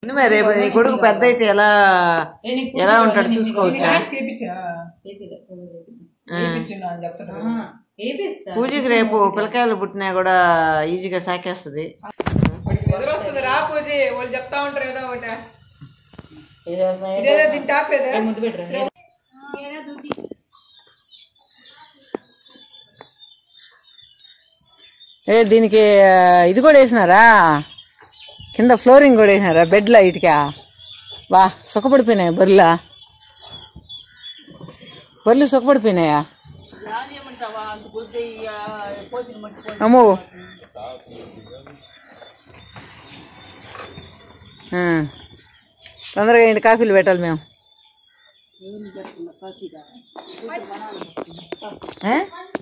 ఉంది మరి రేపు నీ కొడుకు పెద్ద అయితే ఎలా ఎలా ఉంటాడు చూసుకోవచ్చా చేపించా చేపించిన అని చెప్తాడు పూజకి రేపు పిల్లకాయలు పుట్టినా కూడా ఈజీగా సాకేస్తుంది ఎదురొస్తుంది రా పూజి వాళ్ళు చెప్తా ఉంటారు ఏదో ఒకటి ఇదేదో దీన్ని టాపేదా ఏ దీనికి ఆ, ఇది కూడా వేసినారా కింద ఫ్లోరింగ్ కూడా వేసినారా బెడ్ లైట్గా వా సుఖపడిపోయినాయి బర్రెలా బర్రెలు సుఖపడిపోయినాయా అమ్మో ఆ. తొందరగా ఏంటి కాఫీలు పెట్టాలి మేము ఆ?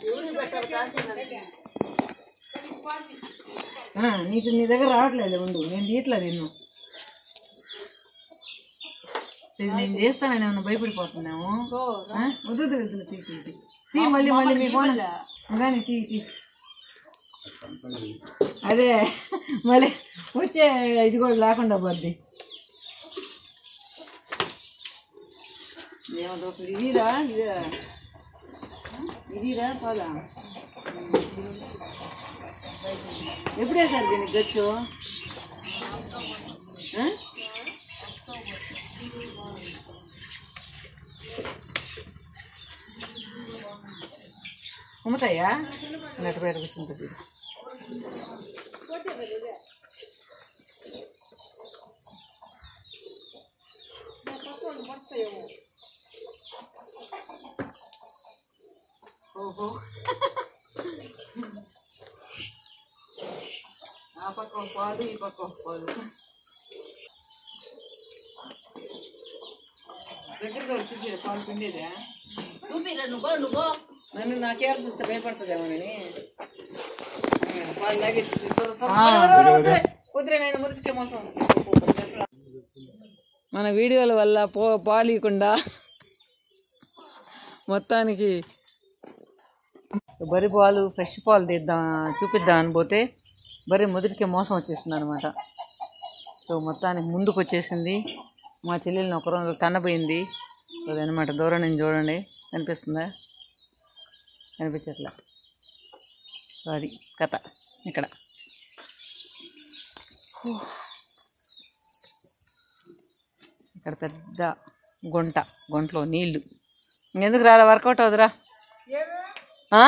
ఆ, నీకు నీ దగ్గర రావట్లేదు ఉండు నేను తీయట్లేదు నిన్ను ఇది నేను చేస్తానని ఏమన్నా భయపడిపోతున్నాము ఆ? వద్దు వద్దు వద్దు తీ తీ తీ. తీ మళ్ళీ మళ్ళీ మీ ఫోన్ కానీ తీ తీ అదే మళ్ళీ వచ్చే ఇది కూడా లేకుండా పోద్ది ఏమో ఇదిరా ఇదిరా ఇదిరా పాలా ఎప్పుడు వేసారు దీనికి గచ్చు ఆ? అమ్ముతాయా నెట్ పేరు కూర్చుంటుంది ఓహో ఆ పక్క ఒక పాలు ఈ పక్క ఒక పాలు దగ్గరగా వచ్చి చూడు, పాలు పిండేదా నన్ను నాకేం చూస్తే భయపడుతుందేమోనని ఆ, పాలు లాగేసి సొర సొర కుదిరే నేను మురికి మోసం మన వీడియోల వల్ల పో పాలు ఇవ్వకుండా మొత్తానికి బరి పాలు ఫ్రెష్ పాలు తీద్దాం చూపిద్దాం అని పోతే బరి మొదటికే మోసం వచ్చేసింది అనమాట సో మొత్తానికి ముందుకు వచ్చేసింది మా చెల్లెల్ని ఒక రోజు తన్నపోయింది అదనమాట దూరం నుంచి చూడండి కనిపిస్తుందా కనిపించట్లా సో అది కథ ఇక్కడ హూ. ఇక్కడ పెద్ద గుంట గుంటలో నీళ్లు ఇంకెందుకు రాలా వర్కౌట్ అవుతురా ఆ?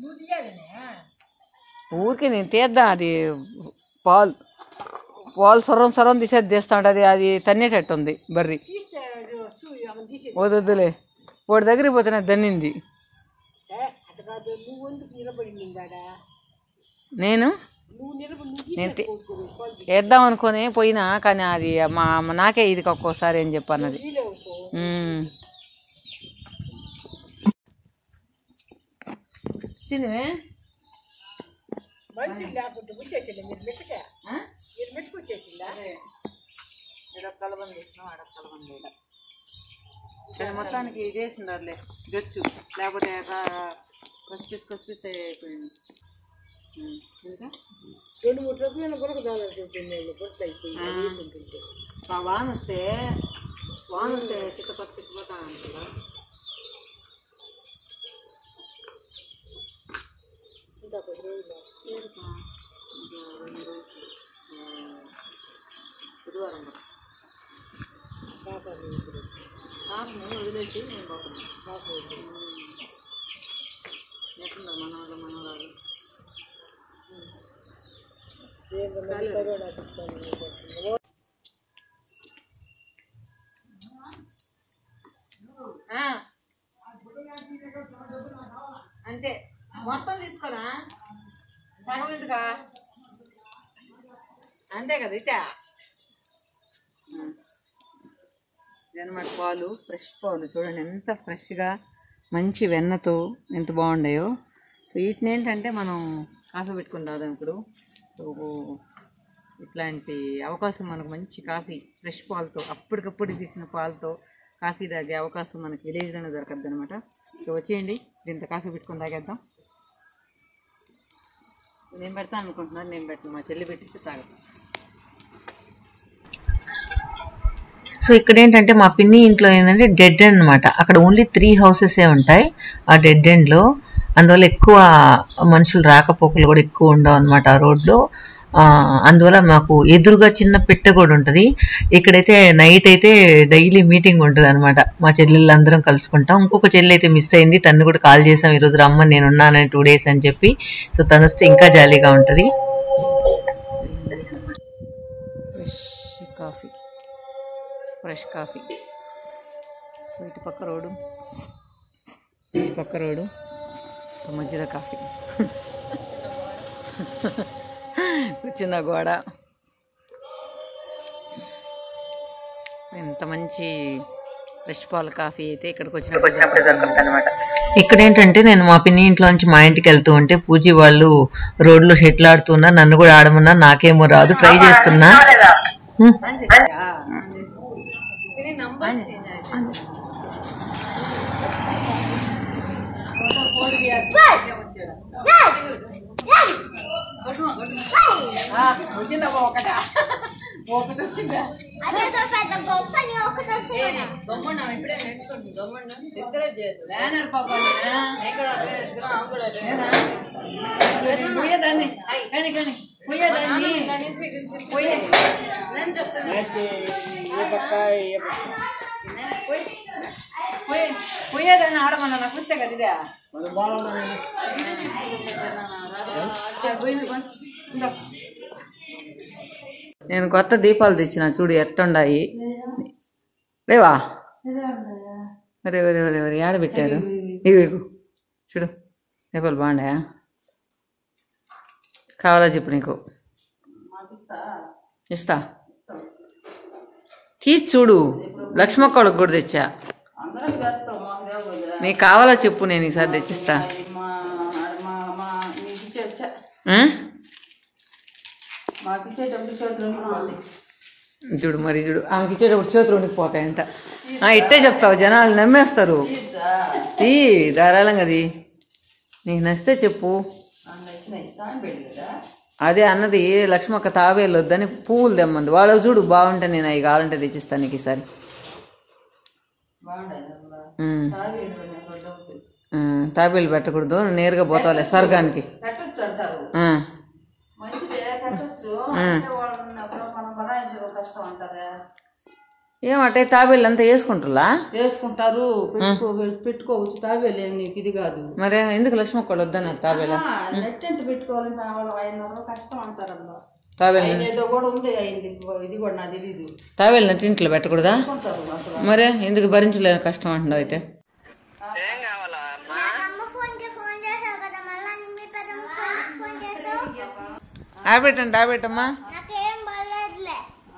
ఊరికే నేను తీద్దాం అది పాలు పాలు సొరం సొరం తీసేది తీస్తా ఉంటుంది అది తన్నేటట్టు ఉంది బర్రి వద్దులే వాడి దగ్గరికి పోతే నాకు దన్నింది నేను నేను తీ- వేద్దాం అనుకొని పోయినా కానీ అది మా మా నాకే ఇది ఒక్కోసారి అని చెప్పి అన్నది ఉమ్. చిన్నవే ఆ? అదే. ఈడొక కలబంద వేసినాం, ఆడొక కలబంద వేయలే. సరే మొత్తానికి చేసిండారులే గచ్చు లేకపోతే కా- కసిపిస్ కసిపిస్ అయిపోయింది ఉమ్. ఇంకా? ఆ. ఆ వాన వస్తే వాన వస్తే చిత్తపక్క చిత్తపక్క అంటారా బుధవారం పాపను వదిలేసి నేను పోతున్నాను ఎట్లున్నారు మనవాళ్ళు మనవరాలు ఆ. అంతే మొత్తం తీసుకోరా సగం ఎందుకా అంతే కదా ఇట్టా అనమాట పాలు ఫ్రెష్ పాలు చూడండి ఎంత ఫ్రెష్గా మంచి వెన్నతో ఎంత బాగుండాయో సో వీటిని ఏంటంటే మనం కాఫీ పెట్టుకుని తాదాం ఇప్పుడు సో ఇట్లాంటి అవకాశం మనకు మంచి కాఫీ ఫ్రెష్ పాలతో అప్పటికప్పుడు తీసిన పాలతో కాఫీ తాగే అవకాశం మనకి విలేజ్లోనే దొరకద్దు అనమాట సో వచ్చేయండి దీంతో కాఫీ పెట్టుకుని తాగేద్దాం నేను పెడతాను అనుకుంటున్నాను నేను పెట్టను మా చెల్లి పెట్టిస్తే తాగదు సో ఇక్కడ ఏంటంటే మా పిన్ని ఇంట్లో ఏంటంటే డెడ్ ఎండ్ అనమాట అక్కడ ఓన్లీ త్రీ హౌసెసే ఉంటాయి ఆ డెడ్ ఎండ్లో అందువల్ల ఎక్కువ మనుషులు రాకపోకలు కూడా ఎక్కువ ఉండవు అనమాట ఆ రోడ్లో ఆ, అందువల్ల మాకు ఎదురుగా చిన్న పిట్ట కూడా ఉంటుంది ఇక్కడైతే నైట్ అయితే డైలీ మీటింగ్ ఉంటుంది అనమాట మా చెల్లెళ్ళు అందరం కలుసుకుంటాం ఇంకొక చెల్లి అయితే మిస్ అయింది తను కూడా కాల్ చేసాం ఈరోజు రమ్మని నేను ఉన్నానని టూ డేస్ అని చెప్పి సో తను వస్తే ఇంకా జాలీగా ఉంటుంది fresh coffee fresh coffee so ఇటు పక్క రోడ్డు ఇటు పక్క రోడ్డు సో మధ్యలో కాఫీ కూర్చున్న గోడ ఎంత మంచి ఫ్రెష్ పాల కాఫీ అయితే ఇక్కడికి వచ్చినప్పుడు అనమాట ఇక్కడ ఏంటంటే నేను మా పిన్ని ఇంట్లో నుంచి మా ఇంటికి వెళ్తూ ఉంటే పూజీ వాళ్ళు రోడ్లో షెట్లు ఆడుతున్నా నన్ను కూడా ఆడమన్నా నాకేమో రాదు ట్రై చేస్తున్నా హ్మ్. అదేదో పెద్ద గొప్పని ఒకటి వస్తుంది పోయేదాన్ని ఆడమన్నా నాకు ఇస్తే కదా ఇదే నేను కొత్త దీపాలు తెచ్చిన చూడు ఎట్టుండాయి లేవా అరే ఒరే ఒరే ఒరే ఆడ పెట్టారు ఇగో ఇగో చూడు దీపాలు బాగున్నాయా కావాలా చెప్పు నీకు ఇస్తా తీసి చూడు లక్ష్మక్క వాళ్ళకి కూడా తెచ్చా నీకు కావాలా చెప్పు నేను ఈసారి తెచ్చిస్తా ఆ? చూడు మరి చూడు ఆమెకి ఇచ్చేటప్పుడు చేతులు వణికిపోతాయి అంత ఆ, ఇట్టే చెప్తావు జనాలు నమ్మేస్తారు తీ ధారాళంగా అది నీకు నచ్చితే చెప్పు అదే అన్నది లక్ష్మక్క తావేలు వద్దని పువ్వులు తెమ్మంది వాళ్ళు చూడు బాగుంటే నేను అవి కావాలంటే తెచ్చిస్తాను నీకు ఈసారి ఉమ్. ఆ, తాబేలు పెట్టకూడదు నేరుగా పోతావులే స్వర్గానికి ఆ. ఆ. ఏమంటే తాబేలు అంతా వేసుకుంటులా వేసుకుంటారు పెట్టుకో పెట్టుకోవచ్చు తావేలేం నీకు ఇది కాదు మరి ఎందుకు లక్ష్మక్క వాళ్ళు వద్దన్నారు తాబేలా నెట్ ఎంత పెట్టుకోవాలని వాళ్ళు ఆయన కష్టం అంటారమ్మా తాబేలు ఆయన ఏదో కూడా ఉంది అయింది ఇది కూడా నాకు తెలీదు తాబేలు నటి ఇంట్లో పెట్టకూడదా ఉంటారు అసలు మరే ఎందుకు భరించలేని కష్టం అంటున్నావు అయితే అమ్మ ఫోన్ కి ఫోన్ చేసావు కదా మళ్ళా మీ పెద్దమ్మ ఫోన్ ఫోన్ చేసావు ఆబెట్టండి ఆబెట్టమ్మా నాకేం బాగాలేదులే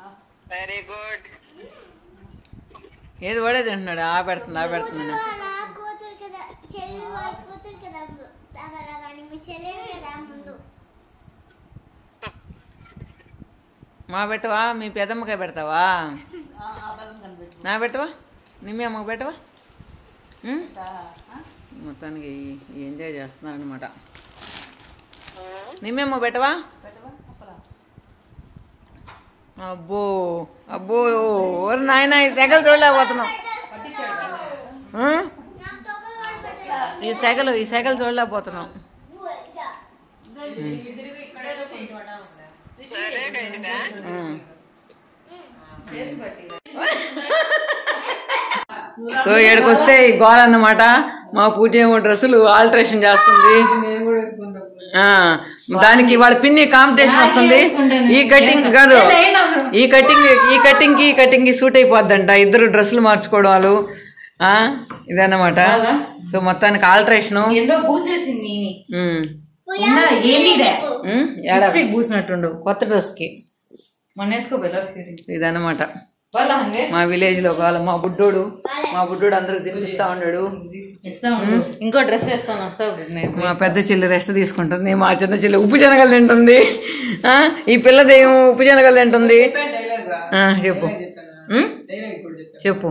ఏది పడేది అంటున్నాడు ఆ పెడుతుంది ఆ పెడుతుంది వాళ్ళ కూతురు కదా చెల్లి వాళ్ళ కూతురు కదా అలా కానీ మీ చెల్లి కదా ముందు మా పెట్టవా మీ పెదమ్మకాయ పెడతావా నా పెట్టవా నిమ్మి అమ్మకి పెట్టవా ఉం? మొత్తానికి ఎంజాయ్ చేస్తున్నారనమాట నిమ్మేమో పెట్టవా అబ్బో అబ్బో ఓరి నాయన ఈ సెగలు చూడలేకపోతున్నాం ఆ? నాకు తొక్కలు కూడా పెట్టారు ఈ సెగలు ఈ సెగలు చూడలేకపోతున్నాం ఉం. సో ఇక్కడికి వస్తే ఈ గోల్ అన్నమాట మా పూజ ఏమో డ్రెస్సులు ఆల్టరేషన్ చేస్తుంది ఆ, దానికి వాళ్ళ పిన్ని కాంపిటీషన్ వస్తుంది ఈ కటింగ్ కాదు ఈ కటింగ్ ఈ కటింగ్ కి ఈ కటింగ్ కి సూట్ అయిపోద్దంట ఇద్దరు డ్రెస్సులు మార్చుకోవడం వాళ్ళు ఆ, ఇదన్నమాట సో మొత్తానికి ఆల్టరేషన్ ఏందో పూసేసింది ఏంటిదే పూసినట్టుండు కొత్త డ్రెస్ కి మన వేసుకోపోయి ఇదన్నమాట వాళ్ళ హంగే మా విలేజ్ లో కావాలి మా బుడ్డోడు మా బుడ్డోడు అందరికి తినిపిస్తా ఉన్నాడు ఇస్తా ఉండు ఇంకో డ్రెస్ వేస్తాను వస్తా ఇప్పుడు నేను మా పెద్ద చెల్లి రెస్ట్ తీసుకుంటుంది మా చిన్న చెల్లి ఉప్పు శనగలు తింటుంది ఆ, ఈ పిల్లదేమో ఉప్పు శనగలు తింటుంది ఆ, చెప్పు ఉం? చెప్పు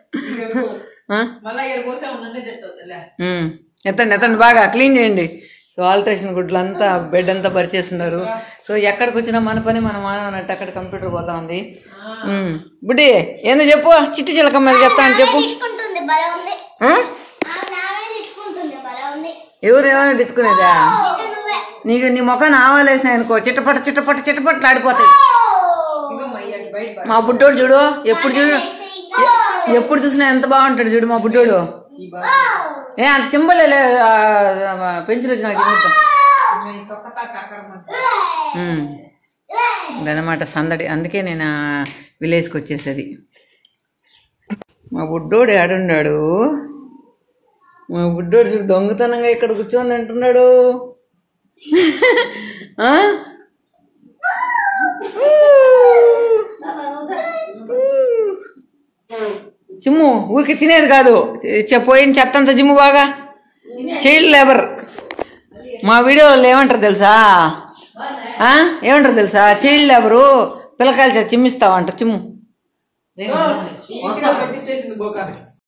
ఆ? మళ్ళా ఇక్కడ పోసే ఉన్నది తెట్టవుతుందిలే ఉం. ఎత్తండి ఎత్తండి బాగా క్లీన్ చేయండి సో ఆల్ట్రేషన్ గుడ్లు అంతా బెడ్ అంతా పరిచేస్తున్నారు సో ఎక్కడికి వచ్చినా మన పని మనం మానవన్నట్టు అక్కడ కంప్యూటర్ పోతా ఉంది ఉమ్. బుడ్డి ఏందో చెప్పు చిట్టి చిలకమ్మ ఏదో చెప్తాను చెప్పు తిట్టుకుంటుంది బలం ఉంది ఆ? ఆ నావే తిట్టుకుంటుంది బలం ఉంది ఎవరు ఏమైనా తిట్టుకునేదా ఇక నువ్వే నీకు నీ ముఖాన్ని ఆవాలేసినాయి అనుకో చిట్టపట చిట్టపట చిట్టపట్లు ఆడిపోతాయి మా బుడ్డోడు చూడు ఎప్పుడు చూడు ఎప్పుడు చూసినా ఎంత బాగుంటాడు చూడు మా బుడ్డోడు ఏ అంత చింబలే పెంచులు వచ్చిన అదనమాట సందడి అందుకే నేను ఆ విలేజ్కి వచ్చేసేది మా బుడ్డోడు ఏడున్నాడు మా బుడ్డోడు చూడు దొంగతనంగా ఇక్కడ కూర్చొని అంటున్నాడు ఆ? చిమ్ము ఊరికి తినేది కాదు చె- పోయిన చెత్త అంతా జిమ్ము బాగా చైల్డ్ లేబర్ మా వీడియోలో ఏమంటారు తెలుసా ఆ? ఏమంటారు తెలుసా చైల్డ్ లేబరు పిల్లకాయలు చేత చిమ్మిస్తావంట చిమ్ము పట్టించేసింది బోక